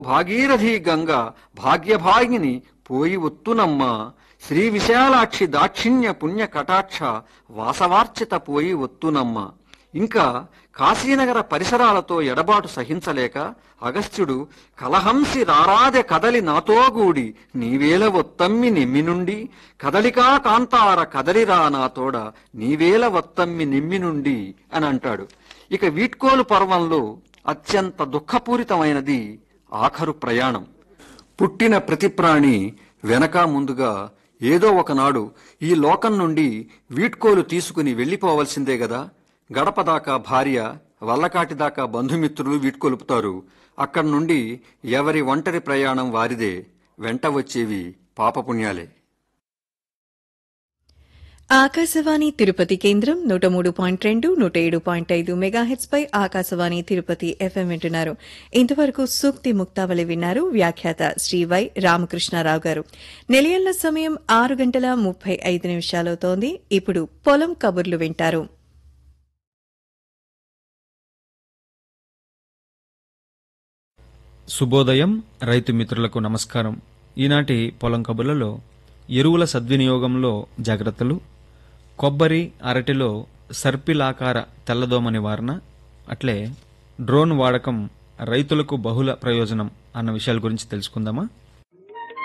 భాగీరథీ గంగ భాగ్యభాగిని పోయి ఒత్తునమ్మ శ్రీ విశాలాక్షి దాక్షిణ్య పుణ్య కటాక్ష వాసవార్చిత పోయి ఒత్తునమ్మ ఇంకా కాశీనగర పరిసరాలతో ఎడబాటు సహించలేక అగస్త్యుడు కలహంసి రారాదె కదలి నాతోగూడి నీవేల ఒత్తమ్మి నిమ్మి నుండి కదలికా కాంతార కదలిరా నాతోడ నీవేల ఒత్తమ్మి నిమ్మి నుండి అని అంటాడు ఇక వీడ్కోలు పర్వంలో అత్యంత దుఃఖపూరితమైనది ఆఖరు ప్రయాణం పుట్టిన ప్రతి ప్రాణి వెనక ముందుగా ఏదో ఒకనాడు ఈ లోకం నుండి వీడ్కోలు తీసుకుని వెళ్ళిపోవలసిందే గదా గడప దాకా భార్య వల్లకాటి దాకా బంధుమిత్రులు వీడ్కొలుపుతారు అక్కడి నుండి ఎవరి ఒంటరి ప్రయాణం వారిదే వెంట వచ్చేవి పాపపుణ్యాలే ఆకాశవాణి తిరుపతి కేంద్రం నూట మూడు పాయింట్ రెండు నూట ఏడు పాయింట్ ఐదు మెగాహెట్స్ పై ఆకాశవాణి తిరుపతి ఎఫ్ఎం వింటున్నారు ఇంతవరకు సూక్తి ముక్తావళి విన్నారు వ్యాఖ్యాత శ్రీ వై రామకృష్ణారావు గారు నిలయల్ల సమయం ఆరు గంటల ముప్పై ఐదు నిమిషాలవుతోంది ఇప్పుడు పొలం కబుర్లు వింటారు శుభోదయం రైతు మిత్రులకు నమస్కారం ఈనాటి పొలం కబుర్లలో ఎరువుల సద్వినియోగంలో జాగ్రత్తలు కొబ్బరి అరటిలో సర్పిలాకార తెల్లదోమ నివారణ అట్లే డ్రోన్ వాడకం రైతులకు బహుళ ప్రయోజనం అన్న విషయాల గురించి తెలుసుకుందామా